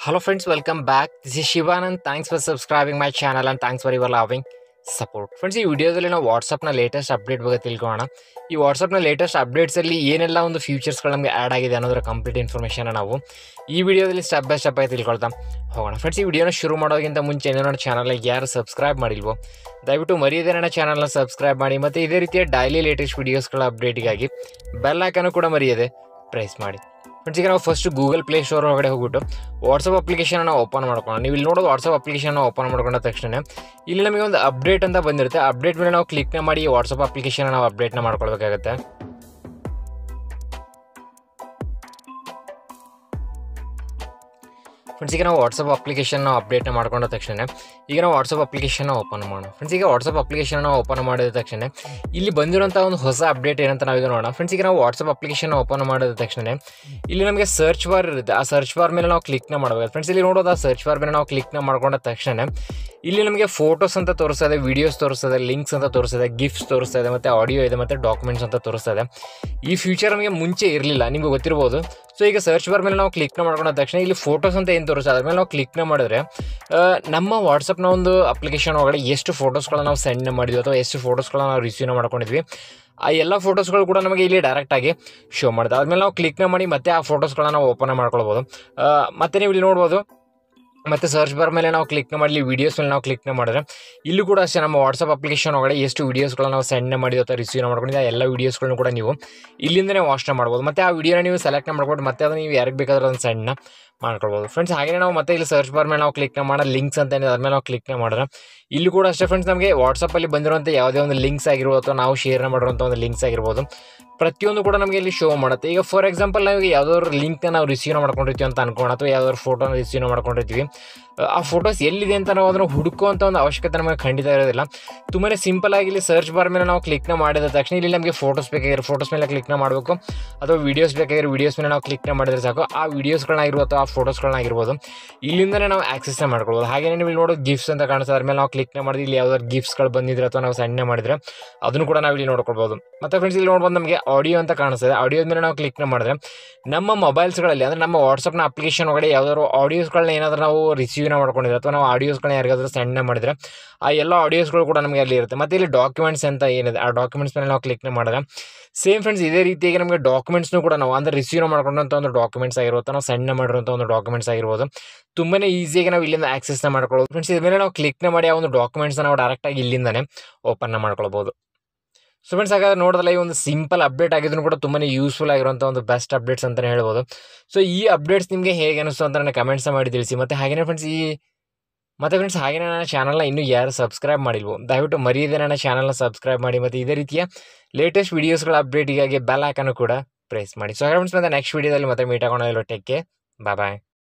Hello friends, welcome back. This is Shivanand. Thanks for subscribing my channel and thanks for your loving support friends ಈ ವಿಡಿಯೋದಲ್ಲಿ ನಾವು ವಾಟ್ಸಪ್ನ latest update ಬಗ್ಗೆ ತಿಳ್ಕೊಳ್ಳೋಣ ಈ ವಾಟ್ಸಪ್ನ latest ಅಪ್ಡೇಟ್ಸಲ್ಲಿ ಏನೆಲ್ಲ ಒಂದು ಫೀಚರ್ಸ್ಗಳು ನಮಗೆ ಆ್ಯಡ್ ಆಗಿದೆ ಅನ್ನೋದರ ಕಂಪ್ಲೀಟ್ ಇನ್ಫಾರ್ಮೇಷನ್ ನಾವು ಈ ವಿಡಿಯೋದಲ್ಲಿ ಸ್ಟೆಪ್ ಬೈ ಸ್ಟೆಪ್ ಆಗಿ ತಿಳ್ಕೊಳ್ತಾ ಹೋಗೋಣ ಫ್ರೆಂಡ್ಸ್ ಈ ವಿಡಿಯೋನ ಶುರು ಮಾಡೋದಕ್ಕಿಂತ ಮುಂಚೆ ಏನೋ ನನ್ನ ಚಾನಲ್ಗೆ ಯಾರು ಸಬ್ಸ್ಕ್ರೈಬ್ ಮಾಡಿಲ್ವೋ ದಯವಿಟ್ಟು ಮರೆಯದೇ ನನ್ನ ಚಾನಲ್ನ ಸಬ್ಸ್ಕ್ರೈಬ್ ಮಾಡಿ ಮತ್ತು ಇದೇ ರೀತಿಯ ಡೈಲಿ ಲೇಟೆಸ್ಟ್ ವೀಡಿಯೋಸ್ಗಳ ಅಪ್ಡೇಟಿಗಾಗಿ ಬೆಲ್ ಐಕನ್ನು ಕೂಡ ಮರೆಯದೆ ಪ್ರೆಸ್ ಮಾಡಿ ಫ್ರೆಂಡ್ಸ್ ಈಗ ನಾವು ಫಸ್ಟ್ ಗೂಗಲ್ ಪ್ಲೇ ಸ್ಟೋರ್ ಒಳಗಡೆ ಹೋಗ್ಬಿಟ್ಟು ವಾಟ್ಸಪ್ ಅಪ್ಲಿಕೇಶನ್ ನಾವು ಓಪನ್ ಮಾಡ್ಕೊಳ್ಳೋಣ ನೀವು ಇಲ್ಲಿ ನೋಡೋದು ವಾಟ್ಸಪ್ ಅಪ್ಲಿಕೇಶನ್ ಓಪನ್ ಮಾಡ್ಕೊಂಡ ತಕ್ಷಣ ಇಲ್ಲಿ ನಮಗೆ ಒಂದು ಅಪ್ಡೇಟ್ ಅಂತ ಬಂದಿರುತ್ತೆ ಅಪ್ಡೇಟ್ ಮೇಲೆ ನಾವು ಕ್ಲಿಕ್ನ ಮಾಡಿ ವಾಟ್ಸಪ್ ಅಪ್ಲಿಕೇಶನ್ ನಾವು ಅಪ್ಡೇಟ್ನ ಮಾಡ್ಕೊಳ್ಬೇಕಾಗುತ್ತೆ ಫ್ರೆಂಡ್ಸ್ ಈಗ ನಾವು ವಾಟ್ಸಪ್ ಅಪ್ಲಿಕೇಶನ್ ಅಪ್ಡೇಟ್ನ ಮಾಡ್ಕೊಂಡ ತಕ್ಷಣ ಈಗ ನಾವು ವಾಟ್ಸಪ್ ಅಪ್ಲಿಕೇಶನ್ ಓಪನ್ ಮಾಡೋಣ ಫ್ರೆಂಡ್ಸ್ ಈಗ ವಾಟ್ಸಪ್ ಅಪ್ಲಿಕೇಶನ್ ಓಪನ್ ಮಾಡಿದ ತಕ್ಷಣ ಇಲ್ಲಿ ಬಂದಿರೋಂಥ ಒಂದು ಹೊಸ ಅಪ್ಡೇಟ್ ಏನಂತ ನಾವು ಈಗ ನೋಡೋಣ ಫ್ರೆಂಡ್ಸ್ ಈಗ ನಾವು ವಾಟ್ಸಪ್ ಅಪ್ಲಿಕೇಶನ್ ಓಪನ್ ಮಾಡಿದ ತಕ್ಷಣ ಇಲ್ಲಿ ನಮಗೆ ಸರ್ಚ್ ಬಾರ್ ಇರುತ್ತೆ ಆ ಸರ್ಚ್ ಬಾರ್ ಮೇಲೆ ನಾವು ಕ್ಲಿಕ್ನ ಮಾಡಬೇಕು ಫ್ರೆಂಡ್ಸ್ ಇಲ್ಲಿ ನೋಡೋದು ಆ ಸರ್ಚ್ ಬಾರ್ ಮೇಲೆ ನಾವು ಕ್ಲಿಕ್ನ ಮಾಡ್ಕೊಂಡ ತಕ್ಷಣ ಇಲ್ಲಿ ನಮಗೆ ಫೋಟೋಸ್ ಅಂತ ತೋರಿಸ್ತದೆ ವಿಡಿಯೋಸ್ ತೋರಿಸ್ತದೆ ಲಿಂಕ್ಸ್ ಅಂತ ತೋರಿಸ್ತದೆ ಗಿಫ್ಟ್ಸ್ ತೋರಿಸ್ತದೆ ಮತ್ತು ಆಡಿಯೋ ಇದೆ ಮತ್ತು ಡಾಕ್ಯುಮೆಂಟ್ಸ್ ಅಂತ ತೋರಿಸ್ತದೆ ಈ ಫ್ಯೂಚರ್ ನಮಗೆ ಮುಂಚೆ ಇರಲಿಲ್ಲ ನಿಮಗೆ ಗೊತ್ತಿರ್ಬೋದು ಸೊ ಈಗ ಸರ್ಚ್ ಬಾರ್ ಮೇಲೆ ನಾವು ಕ್ಲಿಕ್ನ ಮಾಡ್ಕೊಂಡ ತಕ್ಷಣ ಇಲ್ಲಿ ಫೋಟೋಸ್ ಅಂತ ಏನು ತೋರಿಸ್ತದೆ ಅದ್ರ ಮೇಲೆ ನಾವು ಕ್ಲಿಕ್ನ ಮಾಡಿದ್ರೆ ಆ, ನಮ್ಮ ವಾಟ್ಸಪ್ನ ಒಂದು ಅಪ್ಲಿಕೇಶನ್ ಒಳಗಡೆ ಎಷ್ಟು ಫೋಟೋಸ್ಗಳನ್ನ ನಾವು ಸೆಂಡ್ ಮಾಡಿದ್ವಿ ಅಥವಾ ಎಷ್ಟು ಫೋಟೋಸ್ಗಳನ್ನ ನಾವು ರಿಸೀವ್ನ ಮಾಡ್ಕೊಂಡಿದ್ವಿ ಆ ಎಲ್ಲ ಫೋಟೋಸ್ಗಳು ಕೂಡ ನಮಗೆ ಇಲ್ಲಿ ಡೈರೆಕ್ಟಾಗಿ ಶೋ ಮಾಡುತ್ತೆ ಆದಮೇಲೆ ನಾವು ಕ್ಲಿಕ್ನ ಮಾಡಿ ಮತ್ತೆ ಆ ಫೋಟೋಸ್ಗಳನ್ನ ನಾವು ಓಪನ್ ಮಾಡ್ಕೊಳ್ಬೋದು ಆ, ಮತ್ತೆ ನೀವು ಇಲ್ಲಿ ನೋಡ್ಬೋದು ಮತ್ತು ಸರ್ಚ್ ಬಾರ್ ಮೇಲೆ ನಾವು ಕ್ಲಿಕ್ನ ಮಾಡಲಿ ವೀಡಿಯೋಸ್ ಮೇಲೆ ನಾವು ಕ್ಲಿಕ್ನ ಮಾಡಿದ್ರೆ ಇಲ್ಲೂ ಕೂಡ ಅಷ್ಟೇ ನಮ್ಮ ವಾಟ್ಸಪ್ ಅಪ್ಲಿಕೇಶನ್ ಒಳಗಡೆ ಎಷ್ಟು ವೀಡಿಯೋಸ್ಗಳನ್ನ ನಾವು ಸೆಂಡ್ ಮಾಡಿದ್ವಿ ಅಥವಾ ರಿಸೀವ್ ಮಾಡ್ಕೊಂಡಿದ್ದೆ ಆ ಎಲ್ಲ ವೀಡಿಯೋಸ್ಗಳನ್ನು ಕೂಡ ನೀವು ಇಲ್ಲಿಂದನೇ ವಾಚ್ನ ಮಾಡ್ಬೋದು ಮತ್ತು ಆ ವಿಡಿಯೋನ ನೀವು ಸೆಲೆಕ್ಟ್ ಮಾಡ್ಕೊಂಡು ಮತ್ತೆ ಅದನ್ನು ನೀವು ಯಾರಿಗೆ ಬೇಕಾದ್ರೆ ಅದನ್ನು ಸೆಂಡ್ನ ಮಾಡ್ಕೊಳ್ಬೋದು ಫ್ರೆಂಡ್ಸ್ ಹಾಗೆ ನಾವು ಮತ್ತೆ ಇಲ್ಲಿ ಸರ್ಚ್ ಬಾರ್ ಮೇಲೆ ನಾವು ಕ್ಲಿಕ್ನ ಮಾಡೋ ಲಿಂಕ್ಸ್ ಅಂತ ಏನಿದೆ ಅದ್ರ ಮೇಲೆ ನಾವು ಕ್ಲಿಕ್ನ ಮಾಡಿದ್ರೆ ಇಲ್ಲಿ ಕೂಡ ಅಷ್ಟೇ ಫ್ರೆಂಡ್ಸ್ ನಮಗೆ ವಾಟ್ಸಪ್ಪಲ್ಲಿ ಬಂದಿರುವಂಥ ಯಾವುದೇ ಒಂದು ಲಿಂಕ್ಸ್ ಆಗಿರ್ಬೋದು ಅಥವಾ ನಾವು ಶೇರ್ನ ಮಾಡಿರುವಂಥ ಒಂದು ಲಿಂಕ್ಸ್ ಆಗಿರ್ಬೋದು ಪ್ರತಿಯೊಂದು ಕೂಡ ನಮಗೆ ಇಲ್ಲಿ ಶೋ ಮಾಡುತ್ತೆ ಈಗ ಫಾರ್ ಎಕ್ಸಾಂಪಲ್ ನಾವು ಯಾವ್ದಾದ್ರು ಲಿಂಕ್ನ ನಾವು ರಿಸೀವ್ ಮಾಡ್ಕೊಂಡಿರ್ತೀವಿ ಅಂತ ಅನ್ಕೋಣ ಅಥವಾ ಯಾವ್ದಾದ್ರು ಫೋಟೋನ ರಿಸೀವ್ ಮಾಡ್ಕೊಂಡಿರ್ತೀವಿ ಆ ಫೋಟೋಸ್ ಎಲ್ಲಿದೆ ಅಂತ ನಾವು ಅದನ್ನು ಹುಡುಕುವಂಥ ಒಂದು ಅವಶ್ಯಕತೆ ನಮಗೆ ಖಂಡಿತ ಇರೋದಿಲ್ಲ ತುಂಬಾ ಸಿಂಪಲ್ ಆಗಿ ಇಲ್ಲಿ ಸರ್ಚ್ ಬಾರ್ ಮೇಲೆ ನಾವು ಕ್ಲಿಕ್ನ ಮಾಡಿದ ತಕ್ಷಣ ಇಲ್ಲಿ ನಮಗೆ ಫೋಟೋಸ್ ಬೇಕಾಗಿರೋ ಫೋಟೋಸ್ ಮೇಲೆ ಕ್ಲಿಕ್ನ ಮಾಡಬೇಕು ಅಥವಾ ವೀಡಿಯೋಸ್ ಬೇಕಾಗಿರೋ ವೀಡಿಯೋಸ್ ಮೇಲೆ ನಾವು ಕ್ಲಿಕ್ನ ಮಾಡಿದ್ರೆ ಸಾಕು ಆ ವೀಡಿಯೋಸ್ಗಳನ್ನಾಗಿರ್ಬೋದು ಅಥವಾ ಆ ಫೋಟೋಸ್ಗಳನ್ನಾಗಿರ್ಬೋದು ಇಲ್ಲಿಂದನೇ ನಾವು ಆಕ್ಸೆಸ್ನ ಮಾಡ್ಕೊಳ್ಬೋದು ಹಾಗೆ ನೀವು ಇಲ್ಲಿ ನೋಡೋದು ಗಿಫ್ಟ್ಸ್ ಅಂತ ಕಾಣಿಸ್ತದೆ ಅದ್ರ ಮೇಲೆ ನಾವು ಕ್ಲಿಕ್ನ ಮಾಡಿದ್ರೆ ಇಲ್ಲಿ ಯಾವ್ದಾದ್ರು ಗಿಫ್ಟ್ಸ್ಗಳು ಬಂದಿದ್ರೆ ಅಥವಾ ನಾವು ಸಣ್ಣ ಮಾಡಿದ್ರೆ ಅದನ್ನು ಕೂಡ ನಾವು ಇಲ್ಲಿ ನೋಡ್ಕೊಳ್ಬೋದು ಮತ್ತು ಫ್ರೆಂಡ್ಸ್ ಇಲ್ಲಿ ನೋಡ್ಬೋದು ನಮಗೆ ಆಡಿಯೋ ಅಂತ ಕಾಣಿಸ್ತದೆ ಆಡಿಯೋದ ಮೇಲೆ ನಾವು ಕ್ಲಿಕ್ನ ಮಾಡಿದ್ರೆ ನಮ್ಮ ಮೊಬೈಲ್ಸ್ಗಳಲ್ಲಿ ಅಂದರೆ ನಮ್ಮ ವಾಟ್ಸಪ್ನ ಅಪ್ಲಿಕೇಶನ್ ಒಳಗಡೆ ಯಾವ್ದಾದ್ರು ಆಡಿಯೋಸ್ಗಳನ್ನ ಏನಾದರೂ ನಾವು ರಿಸೀವ್ನ ಮಾಡ್ಕೊಂಡಿದ್ರೆ ಅಥವಾ ನಾವು ಆಡಿಯೋಸ್ಗಳನ್ನ ಯಾರಿಗಾದ್ರೂ ಸೆಂಡ್ನ ಮಾಡಿದ್ರೆ ಆ ಎಲ್ಲ ಆಡಿಯೋಸ್ಗಳು ಕೂಡ ನಮಗೆ ಅಲ್ಲಿ ಇರುತ್ತೆ ಮತ್ತು ಇಲ್ಲಿ ಡಾಕ್ಯುಮೆಂಟ್ಸ್ ಅಂತ ಏನಿದೆ ಆ ಡಾಕ್ಯುಮೆಂಟ್ಸ್ ಮೇಲೆ ನಾವು ಕ್ಲಿಕ್ನ ಮಾಡಿದ್ರೆ ಸೇಮ್ ಫ್ರೆಂಡ್ಸ್ ಇದೇ ರೀತಿಯಾಗಿ ನಮಗೆ ಡಾಕ್ಯುಮೆಂಟ್ಸ್ನು ಕೂಡ ನಾವು ಅಂದರೆ ರಿಸೀವ್ ಮಾಡ್ಕೊಂಡಂಥ ಒಂದು ಡಾಕ್ಯುಮೆಂಟ್ಸ್ ಆಗಿರ್ಬೋದು ನಾವು ಸಣ್ಣ ಮಾಡಿರುವಂಥ ಒಂದು ಡಾಕ್ಯುಮೆಂಟ್ಸ್ ಆಗಿರ್ಬೋದು ತುಂಬಾ ಈಸಿಯಾಗಿ ನಾವು ಇಲ್ಲಿಂದ ಆಕ್ಸೆಸ್ನ ಮಾಡ್ಕೊಳ್ಳೋದು ಫ್ರೆಂಡ್ಸ್ ಇದ್ರ ಮೇಲೆ ನಾವು ಕ್ಲಿಕ್ನ ಮಾಡಿ ಆ ಒಂದು ಡಾಕ್ಯುಮೆಂಟ್ಸ್ನ ನಾವು ಡೈರೆಕ್ಟಾಗಿ ಇಲ್ಲಿಂದನೇ ಓಪನ್ನ ಮಾಡ್ಕೊಳ್ಬೋದು ಸೊ ಫ್ರೆಂಡ್ಸ್ ಹಾಗಾದ್ರೆ ನೋಡೋದಲ್ಲ ಈ ಒಂದು ಸಿಂಪಲ್ ಅಪ್ಡೇಟ್ ಆಗಿದ್ರು ಕೂಡ ತುಂಬಾ ಯೂಸ್ಫುಲ್ ಆಗಿರುವಂಥ ಒಂದು ಬೆಸ್ಟ್ ಅಪ್ಡೇಟ್ಸ್ ಅಂತಲೇ ಹೇಳ್ಬೋದು ಸೊ ಈ ಅಪ್ಡೇಟ್ಸ್ ನಿಮಗೆ ಹೇಗೆ ಅನಿಸ್ತು ಅಂತ ನನಗೆ ಕಮೆಂಟ್ಸ್ ಮಾಡಿ ತಿಳಿಸಿ ಮತ್ತು ಹಾಗೆಯೇ ಫ್ರೆಂಡ್ಸ್ ಈ ಮತ್ತು ಫ್ರೆಂಡ್ಸ್ ಹಾಗೆ ನನ್ನ ಚಾನಲ್ನ ಇನ್ನೂ ಯಾರು ಸಬ್ಸ್ಕ್ರೈಬ್ ಮಾಡಿಲ್ವೋ ದಯವಿಟ್ಟು ಮರೆಯದೆ ನನ್ನ ಚಾನಲ್ನ ಸಬ್ಸ್ಕ್ರೈಬ್ ಮಾಡಿ ಮತ್ತು ಇದೇ ರೀತಿಯ ಲೇಟೆಸ್ಟ್ ವೀಡಿಯೋಸ್ಗಳ ಅಪ್ಡೇಟಿಗಾಗಿ ಬೆಲ್ ಹಾಕನ್ನು ಕೂಡ ಪ್ರೆಸ್ ಮಾಡಿ ಸೊ ಹಾಗೆ ಫ್ರೆಂಡ್ಸ್ ಮತ್ತೆ ನೆಕ್ಸ್ಟ್ ವೀಡಿಯೋದಲ್ಲಿ ಮತ್ತೆ ಮೀಟ್ ಆಗೋಣ ಟೆಕ್ಕೆ ಬಾಯ್ ಬಾಯ್